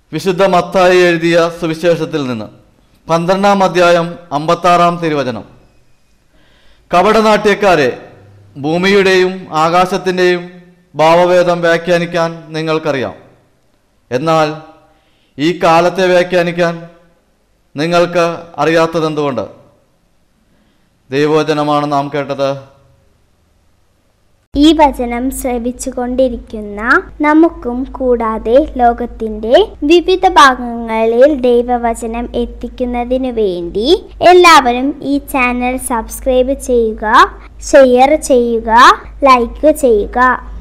വിശുദ്ധ മത്തായി എഴുതിയ സുവിശേഷത്തിൽ നിന്ന് പന്ത്രണ്ടാം അധ്യായം അമ്പത്താറാം തിരുവചനം കപടനാട്യക്കാരെ ഭൂമിയുടെയും ആകാശത്തിൻ്റെയും ഭാവഭേദം വ്യാഖ്യാനിക്കാൻ നിങ്ങൾക്കറിയാം എന്നാൽ ഈ കാലത്തെ വ്യാഖ്യാനിക്കാൻ നിങ്ങൾക്ക് അറിയാത്തതെന്തുകൊണ്ട് ദൈവവചനമാണ് നാം കേട്ടത് ഈ വചനം ശ്രവിച്ചുകൊണ്ടിരിക്കുന്ന നമുക്കും കൂടാതെ ലോകത്തിന്റെ വിവിധ ഭാഗങ്ങളിൽ ദൈവവചനം എത്തിക്കുന്നതിനു വേണ്ടി എല്ലാവരും ഈ ചാനൽ സബ്സ്ക്രൈബ് ചെയ്യുക ഷെയർ ചെയ്യുക ലൈക്ക് ചെയ്യുക